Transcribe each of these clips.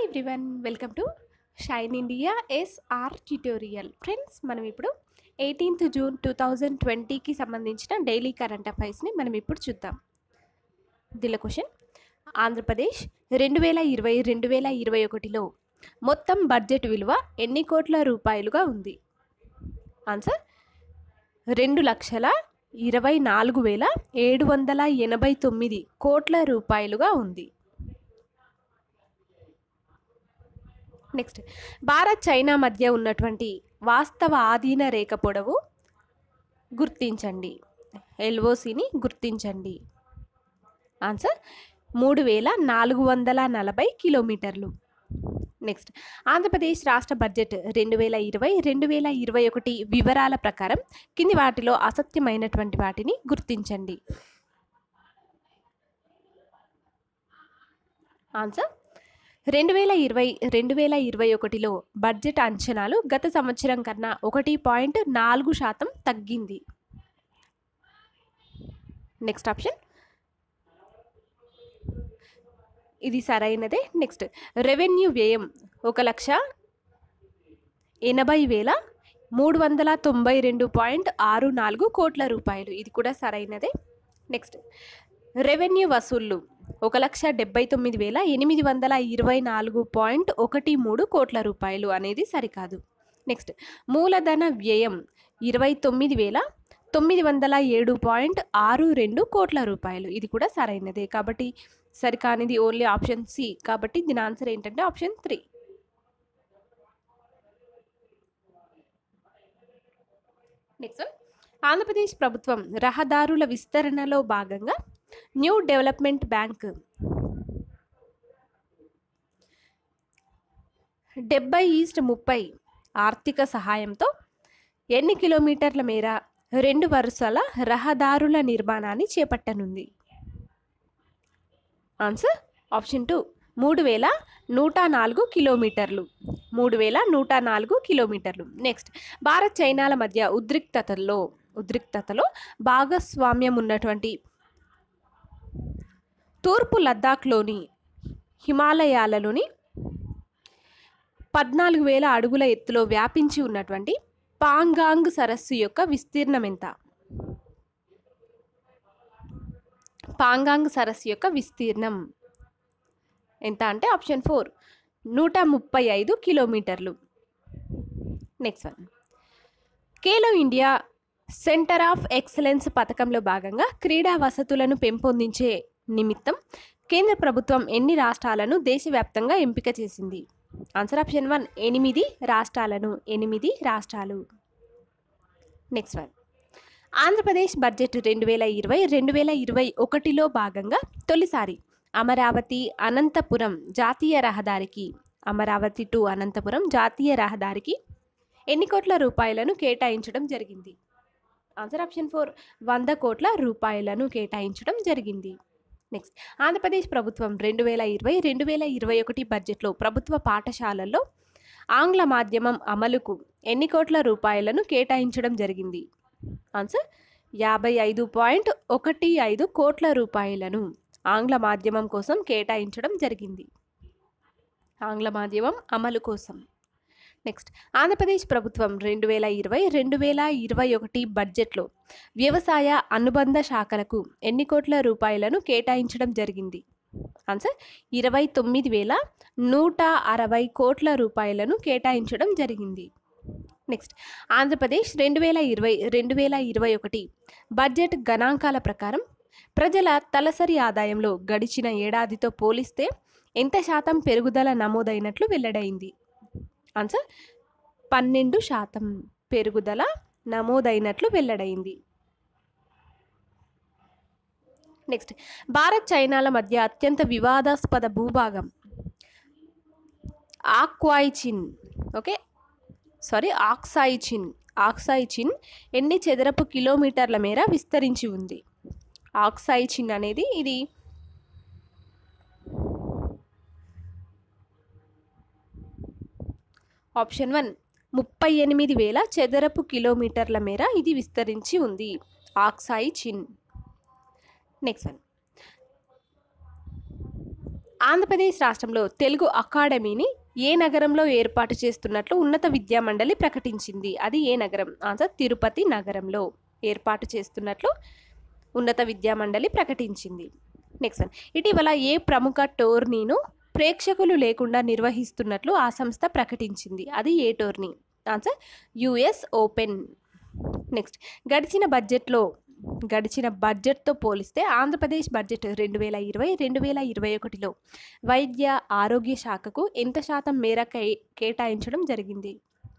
everyone welcome to Shine India SR tutorial friends మనం ఇప్పుడు eighteenth June two thousand ట్వంటీకి సంబంధించిన డైలీ కరెంట్ అఫైర్స్ని మనం ఇప్పుడు చూద్దాం దీనిలో క్వశ్చన్ ఆంధ్రప్రదేశ్ రెండు వేల ఇరవై రెండు వేల ఇరవై ఒకటిలో మొత్తం బడ్జెట్ విలువ ఎన్ని కోట్ల రూపాయలుగా ఉంది ఆన్సర్ రెండు లక్షల ఇరవై నాలుగు వేల ఏడు వందల ఎనభై తొమ్మిది కోట్ల రూపాయలుగా ఉంది నెక్స్ట్ భారత్ చైనా మధ్య ఉన్నటువంటి వాస్తవ ఆధీన రేఖ పొడవు గుర్తించండి ఎల్ఓసిని గుర్తించండి ఆన్సర్ మూడు వేల నాలుగు వందల నలభై కిలోమీటర్లు నెక్స్ట్ ఆంధ్రప్రదేశ్ రాష్ట్ర బడ్జెట్ రెండు వేల ఇరవై రెండు వేల ఇరవై ఒకటి వివరాల ప్రకారం కింది వాటిలో అసత్యమైనటువంటి వాటిని గుర్తించండి ఆన్సర్ రెండు వేల ఇరవై రెండు వేల ఇరవై ఒకటిలో బడ్జెట్ అంచనాలు గత సంవత్సరం కన్నా ఒకటి పాయింట్ నాలుగు శాతం తగ్గింది నెక్స్ట్ ఆప్షన్ ఇది సరైనదే నెక్స్ట్ రెవెన్యూ వ్యయం ఒక లక్ష ఎనభై వేల మూడు వందల తొంభై రెండు పాయింట్ ఆరు నాలుగు కోట్ల రూపాయలు ఇది కూడా సరైనదే నెక్స్ట్ రెవెన్యూ వసూళ్ళు ఒక లక్ష డెబ్బై తొమ్మిది వేల ఎనిమిది వందల ఇరవై నాలుగు పాయింట్ ఒకటి మూడు కోట్ల రూపాయలు అనేది సరికాదు నెక్స్ట్ మూలధన వ్యయం ఇరవై తొమ్మిది వేల తొమ్మిది వందల ఏడు పాయింట్ ఆరు రెండు కోట్ల రూపాయలు ఇది కూడా సరైనదే కాబట్టి సరికానిది ఓన్లీ ఆప్షన్ సి కాబట్టి దీని ఆన్సర్ ఏంటంటే ఆప్షన్ త్రీ నెక్స్ట్ ఆంధ్రప్రదేశ్ ప్రభుత్వం రహదారుల విస్తరణలో భాగంగా న్యూ డెవలప్మెంట్ బ్యాంక్ డెబ్బై ఈస్ట్ ముప్పై ఆర్థిక సహాయంతో ఎన్ని కిలోమీటర్ల మేర రెండు వరుసల రహదారుల నిర్మాణాన్ని చేపట్టనుంది ఆన్సర్ ఆప్షన్ టూ మూడు వేల నూట నాలుగు కిలోమీటర్లు మూడు వేల నూట నాలుగు కిలోమీటర్లు నెక్స్ట్ భారత్ చైనాల మధ్య ఉద్రిక్తతలో ఉద్రిక్తతలో భాగస్వామ్యం ఉన్నటువంటి తూర్పు లద్దాఖ్లోని హిమాలయాలలోని పద్నాలుగు వేల అడుగుల ఎత్తులో వ్యాపించి ఉన్నటువంటి పాంగాంగ్ సరస్సు యొక్క విస్తీర్ణం ఎంత పాంగాంగ్ సరస్సు యొక్క విస్తీర్ణం ఎంత అంటే ఆప్షన్ ఫోర్ నూట ముప్పై ఐదు కిలోమీటర్లు next one Khelo India centre of excellence పథకంలో భాగంగా క్రీడా వసతులను పెంపొందించే నిమిత్తం కేంద్ర ప్రభుత్వం ఎన్ని రాష్ట్రాలను దేశవ్యాప్తంగా ఎంపిక చేసింది ఆన్సర్ ఆప్షన్ వన్ ఎనిమిది రాష్ట్రాలను ఎనిమిది రాష్ట్రాలు నెక్స్ట్ వన్ ఆంధ్రప్రదేశ్ బడ్జెట్ రెండు వేల ఇరవై రెండు వేల ఇరవై ఒకటిలో భాగంగా తొలిసారి అమరావతి అనంతపురం జాతీయ రహదారికి అమరావతి టు అనంతపురం జాతీయ రహదారికి ఎన్ని కోట్ల రూపాయలను కేటాయించడం జరిగింది ఆన్సర్ ఆప్షన్ ఫోర్ వంద కోట్ల రూపాయలను కేటాయించడం జరిగింది నెక్స్ట్ ఆంధ్రప్రదేశ్ ప్రభుత్వం రెండు వేల ఇరవై రెండు వేల ఇరవై ఒకటి బడ్జెట్లో ప్రభుత్వ పాఠశాలల్లో ఆంగ్ల మాధ్యమం అమలుకు ఎన్ని కోట్ల రూపాయలను కేటాయించడం జరిగింది ఆన్సర్ యాభై ఐదు పాయింట్ ఒకటి ఐదు కోట్ల రూపాయలను ఆంగ్ల మాధ్యమం కోసం కేటాయించడం జరిగింది ఆంగ్ల మాధ్యమం అమలు కోసం నెక్స్ట్ ఆంధ్రప్రదేశ్ ప్రభుత్వం రెండు వేల ఇరవై రెండు వేల ఇరవై ఒకటి బడ్జెట్లో వ్యవసాయ అనుబంధ శాఖలకు ఎన్ని కోట్ల రూపాయలను కేటాయించడం జరిగింది ఆన్సర్ ఇరవై తొమ్మిది వేల నూట అరవై కోట్ల రూపాయలను కేటాయించడం జరిగింది నెక్స్ట్ ఆంధ్రప్రదేశ్ రెండు వేల ఇరవై రెండు వేల ఇరవై ఒకటి బడ్జెట్ గణాంకాల ప్రకారం ప్రజల తలసరి ఆదాయంలో గడిచిన ఏడాదితో పోలిస్తే ఎంత శాతం పెరుగుదల నమోదైనట్లు వెల్లడైంది ఆన్సర్ పన్నెండు శాతం పెరుగుదల నమోదైనట్లు వెల్లడైంది నెక్స్ట్ భారత్ చైనాల మధ్య అత్యంత వివాదాస్పద భూభాగం ఆక్వాయిచిన్ ఓకే సారీ ఆక్సాయిచిన్ ఆక్సాయిచిన్ ఎన్ని చదరపు కిలోమీటర్ల మేర విస్తరించి ఉంది ఆక్సాయిచిన్ అనేది ఇది ఆప్షన్ వన్ ముప్పై ఎనిమిది వేల చదరపు కిలోమీటర్ల మేర ఇది విస్తరించి ఉంది ఆక్సాయి చిన్ నెక్స్ట్ వన్ ఆంధ్రప్రదేశ్ రాష్ట్రంలో తెలుగు అకాడమీని ఏ నగరంలో ఏర్పాటు చేస్తున్నట్లు ఉన్నత విద్యా మండలి ప్రకటించింది అది ఏ నగరం ఆన్సర్ తిరుపతి నగరంలో ఏర్పాటు చేస్తున్నట్లు ఉన్నత విద్యా మండలి ప్రకటించింది నెక్స్ట్ వన్ ఇటీవల ఏ ప్రముఖ టోర్నీను ప్రేక్షకులు లేకుండా నిర్వహిస్తున్నట్లు ఆ సంస్థ ప్రకటించింది అది ఏ tourney answer US open next గడిచిన బడ్జెట్లో గడిచిన బడ్జెట్తో పోలిస్తే ఆంధ్రప్రదేశ్ బడ్జెట్ రెండు వేల ఇరవై రెండు వేల ఇరవై ఒకటిలో వైద్య ఆరోగ్య శాఖకు ఎంత శాతం మేర కే కేటాయించడం జరిగింది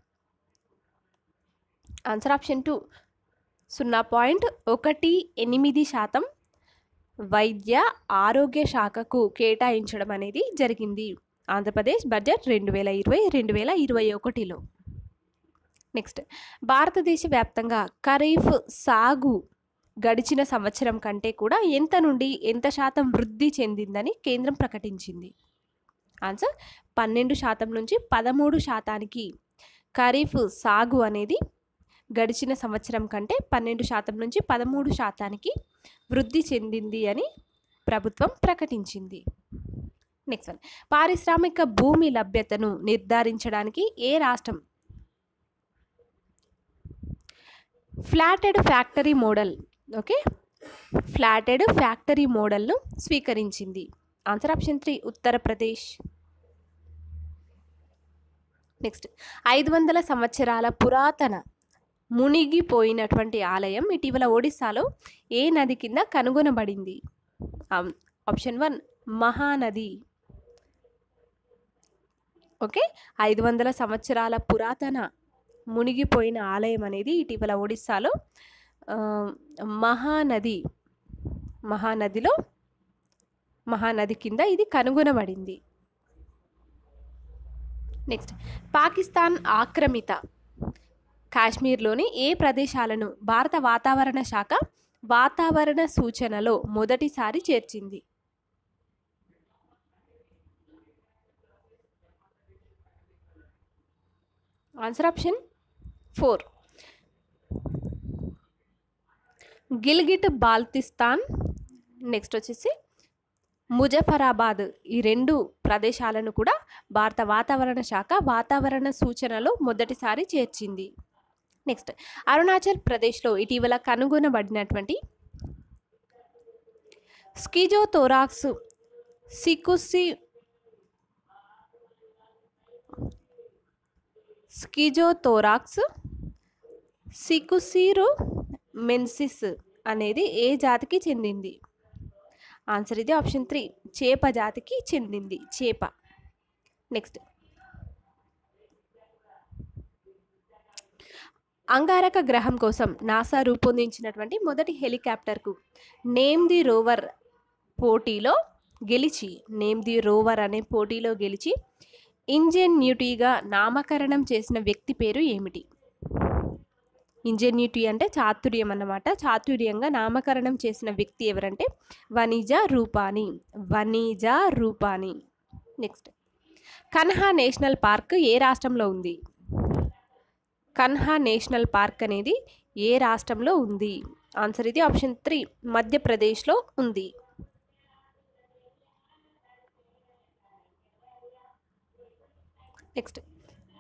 ఆన్సర్ ఆప్షన్ టూ సున్నా పాయింట్ ఒకటి ఎనిమిది శాతం వైద్య ఆరోగ్య శాఖకు కేటాయించడం అనేది జరిగింది ఆంధ్రప్రదేశ్ బడ్జెట్ రెండు వేల ఇరవై రెండు వేల ఇరవై ఒకటిలో నెక్స్ట్ భారతదేశ వ్యాప్తంగా ఖరీఫ్ సాగు గడిచిన సంవత్సరం కంటే కూడా ఎంత నుండి ఎంత శాతం వృద్ధి చెందిందని కేంద్రం ప్రకటించింది ఆన్సర్ పన్నెండు శాతం నుంచి పదమూడు శాతానికి ఖరీఫ్ సాగు అనేది గడిచిన సంవత్సరం కంటే పన్నెండు శాతం నుంచి పదమూడు శాతానికి వృద్ధి చెందింది అని ప్రభుత్వం ప్రకటించింది నెక్స్ట్ వన్ పారిశ్రామిక భూమి లభ్యతను నిర్ధారించడానికి ఏ రాష్ట్రం flatted factory model okay flatted factory మోడల్ను స్వీకరించింది answer option three Uttar Pradesh next ఐదు వందల సంవత్సరాల పురాతన మునిగిపోయినటువంటి ఆలయం ఇటీవల ఒడిస్సాలో ఏ నది కింద కనుగొనబడింది um, option one Mahanadi okay ఐదు వందల సంవత్సరాల పురాతన మునిగిపోయిన ఆలయం అనేది ఇటీవల ఒడిస్సాలో ఆ, మహానది మహానదిలో మహానది కింద ఇది కనుగొనబడింది నెక్స్ట్ పాకిస్తాన్ ఆక్రమిత కాశ్మీర్లోని ఏ ప్రదేశాలను భారత వాతావరణ శాఖ వాతావరణ సూచనలో మొదటిసారి చేర్చింది answer option four Gilgit Baltistan next వచ్చేసి ముజఫరాబాద్ ఈ రెండు ప్రదేశాలను కూడా భారత వాతావరణ శాఖ వాతావరణ సూచనలో మొదటిసారి చేర్చింది నెక్స్ట్ అరుణాచల్ ప్రదేశ్లో ఇటీవల కనుగొనబడినటువంటి స్కిజోథోరాక్స్ సికుసి స్కిజోథోరాక్స్ సికుసిరు మెన్సిస్ అనేది ఏ జాతికి చెందింది ఆన్సర్ ఇది ఆప్షన్ త్రీ చేప జాతికి చెందింది చేప నెక్స్ట్ అంగారక గ్రహం కోసం నాసా రూపొందించినటువంటి మొదటి హెలికాప్టర్కు నేమ్ ది రోవర్ పోటీలో గెలిచి నేమ్ ది రోవర్ అనే పోటీలో గెలిచి ఇంజెన్యూటీగా నామకరణం చేసిన వ్యక్తి పేరు ఏమిటి ఇంజెన్యూటీ అంటే చాతుర్యం అన్నమాట చాతుర్యంగా నామకరణం చేసిన వ్యక్తి ఎవరంటే Vanija Rupani Vanija Rupani next Kanha national park ఏ రాష్ట్రంలో ఉంది కన్హా నేషనల్ పార్క్ అనేది ఏ రాష్ట్రంలో ఉంది ఆన్సర్ ఇది ఆప్షన్ త్రీ మధ్యప్రదేశ్లో ఉంది నెక్స్ట్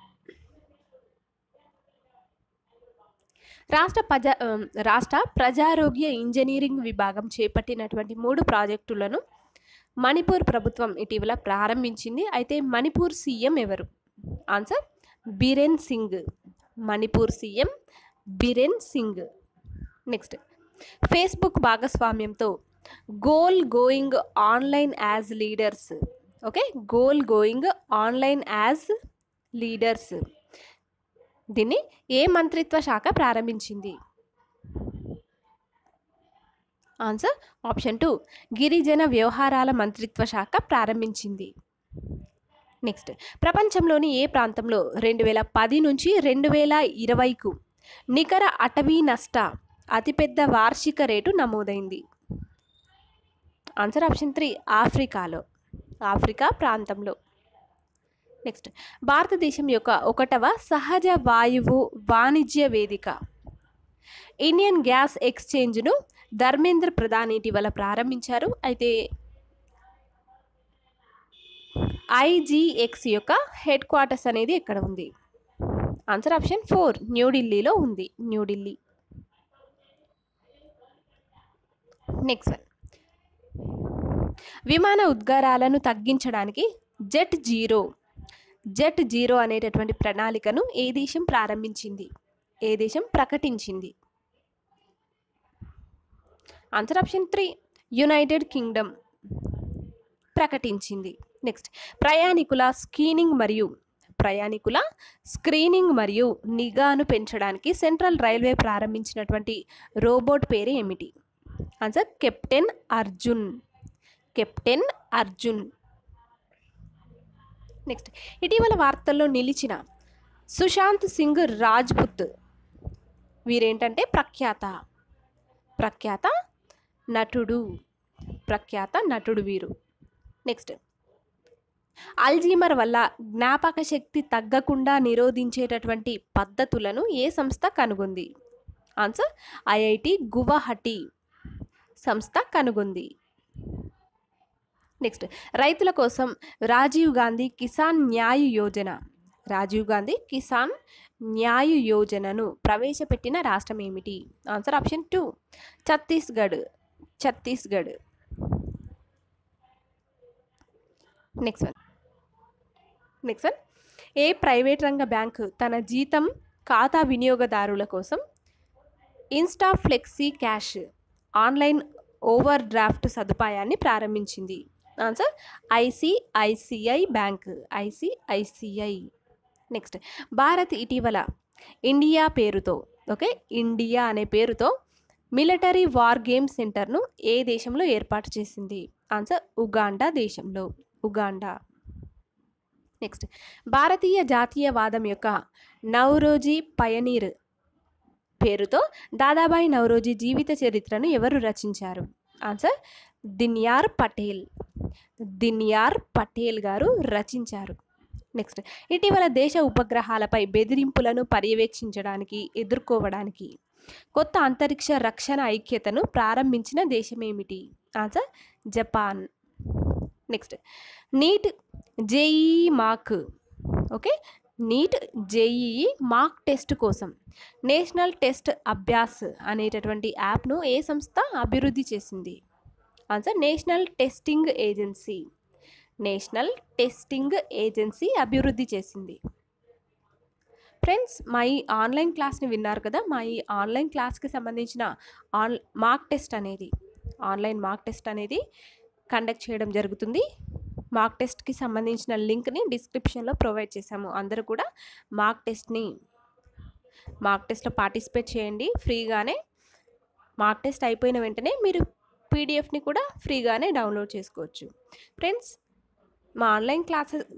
రాష్ట్ర ప్రజా ఆ, రాష్ట్ర ప్రజారోగ్య ఇంజనీరింగ్ విభాగం చేపట్టినటువంటి మూడు ప్రాజెక్టులను మణిపూర్ ప్రభుత్వం ఇటీవల ప్రారంభించింది అయితే మణిపూర్ సీఎం ఎవరు answer Biren Singh Manipur CM Biren Singh next Facebook భాగస్వామ్యంతో goal going online as leaders okay goal going online as leaders దీన్ని ఏ మంత్రిత్వ శాఖ ప్రారంభించింది ఆన్సర్ ఆప్షన్ టూ గిరిజన వ్యవహారాల మంత్రిత్వ శాఖ ప్రారంభించింది నెక్స్ట్ ప్రపంచంలోని ఏ ప్రాంతంలో రెండు వేల పది నుంచి రెండు వేల ఇరవైకు నికర అటవీ నష్ట అతిపెద్ద వార్షిక రేటు నమోదైంది ఆన్సర్ ఆప్షన్ త్రీ ఆఫ్రికాలో ఆఫ్రికా ప్రాంతంలో నెక్స్ట్ భారతదేశం యొక్క ఒకటవ సహజ వాయువు వాణిజ్య వేదిక ఇండియన్ గ్యాస్ ఎక్స్చేంజ్ను ధర్మేంద్ర ప్రధాన్ ఇటీవల ప్రారంభించారు అయితే ఐజీఎక్స్ యొక్క హెడ్ క్వార్టర్స్ అనేది ఎక్కడ ఉంది ఆన్సర్ ఆప్షన్ ఫోర్ న్యూఢిల్లీలో ఉంది న్యూఢిల్లీ నెక్స్ట్ వన్ విమాన ఉద్గారాలను తగ్గించడానికి జెట్ జీరో జెట్ జీరో అనేటటువంటి ప్రణాళికను ఏ దేశం ప్రారంభించింది ఏ దేశం ప్రకటించింది answer option three United Kingdom ప్రకటించింది నెక్స్ట్ ప్రయాణికుల స్క్రీనింగ్ మరియు ప్రయాణికుల స్క్రీనింగ్ మరియు నిఘాను పెంచడానికి సెంట్రల్ రైల్వే ప్రారంభించినటువంటి రోబోట్ పేరు ఏమిటి answer captain Arjun captain Arjun next ఇటీవల వార్తల్లో నిలిచిన సుశాంత్ సింగ్ రాజ్పుత్ వీరేంటంటే ప్రఖ్యాత ప్రఖ్యాత నటుడు ప్రఖ్యాత నటుడు వీరు నెక్స్ట్ అల్జీమర్ వల్ల జ్ఞాపక శక్తి తగ్గకుండా నిరోధించేటటువంటి పద్ధతులను ఏ సంస్థ కనుగొంది ఆన్సర్ ఐఐటి గువాహటి సంస్థ కనుగొంది నెక్స్ట్ రైతుల కోసం రాజీవ్ గాంధీ కిసాన్ న్యాయ్ యోజన రాజీవ్ గాంధీ కిసాన్ న్యాయ్ యోజనను ప్రవేశపెట్టిన రాష్ట్రం ఏమిటి answer option two Chhattisgarh Chhattisgarh next one next one ఏ ప్రైవేట్ రంగ బ్యాంకు తన జీతం ఖాతా వినియోగదారుల కోసం insta flexi cash online overdraft సదుపాయాన్ని ప్రారంభించింది answer ICICI bank ICICI next Bharat ఇటీవల ఇండియా పేరుతో ఓకే ఇండియా అనే పేరుతో మిలిటరీ వార్ గేమ్ సెంటర్ను ఏ దేశంలో ఏర్పాటు చేసింది ఆన్సర్ ఉగాండా దేశంలో ఉగాండా నెక్స్ట్ భారతీయ జాతీయవాదం యొక్క నౌరోజీ పయనీర్ పేరుతో దాదాబాయి నౌరోజీ జీవిత చరిత్రను ఎవరు రచించారు ఆన్సర్ దిన్యార్ పటేల్ దిన్యార్ పటేల్ గారు రచించారు నెక్స్ట్ ఇటీవల దేశ ఉపగ్రహాలపై బెదిరింపులను పర్యవేక్షించడానికి ఎదుర్కోవడానికి కొత్త అంతరిక్ష రక్షణ ఐక్యతను ప్రారంభించిన దేశం ఏమిటి answer Japan next NEET JE mock okay NEET JEE mock test కోసం నేషనల్ టెస్ట్ అభ్యాస్ అనేటటువంటి యాప్ను ఏ సంస్థ అభివృద్ధి చేసింది answer national testing agency national testing agency అభివృద్ధి చేసింది ఫ్రెండ్స్ మా ఈ ఆన్లైన్ క్లాస్ని విన్నారు కదా మా ఈ ఆన్లైన్ క్లాస్కి సంబంధించిన ఆన్ మార్క్ టెస్ట్ అనేది ఆన్లైన్ మార్క్ టెస్ట్ అనేది కండక్ట్ చేయడం జరుగుతుంది మార్క్ టెస్ట్కి సంబంధించిన లింక్ని డిస్క్రిప్షన్లో ప్రొవైడ్ చేశాము అందరూ కూడా మార్క్ టెస్ట్ని మార్క్ టెస్ట్లో పార్టిసిపేట్ చేయండి ఫ్రీగానే మార్క్ టెస్ట్ అయిపోయిన వెంటనే మీరు పీడిఎఫ్ని కూడా ఫ్రీగానే డౌన్లోడ్ చేసుకోవచ్చు ఫ్రెండ్స్ మా ఆన్లైన్ క్లాసెస్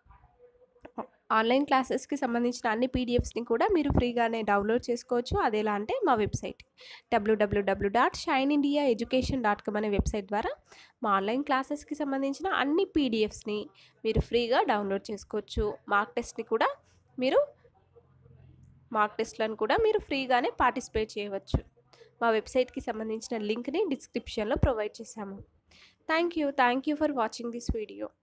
ఆన్లైన్ క్లాసెస్కి సంబంధించిన అన్ని పీడిఎఫ్స్ని కూడా మీరు ఫ్రీగానే డౌన్లోడ్ చేసుకోవచ్చు అది ఎలా అంటే మా website WWW dot Shine India education dot com అనే వెబ్సైట్ ద్వారా మా ఆన్లైన్ క్లాసెస్కి సంబంధించిన అన్ని పీడిఎఫ్స్ని మీరు ఫ్రీగా డౌన్లోడ్ చేసుకోవచ్చు మార్క్ టెస్ట్ని కూడా మీరు మార్క్ టెస్ట్లను కూడా మీరు ఫ్రీగానే పార్టిసిపేట్ చేయవచ్చు మా వెబ్సైట్కి సంబంధించిన లింక్ని డిస్క్రిప్షన్లో ప్రొవైడ్ చేశాము thank you thank you for watching this video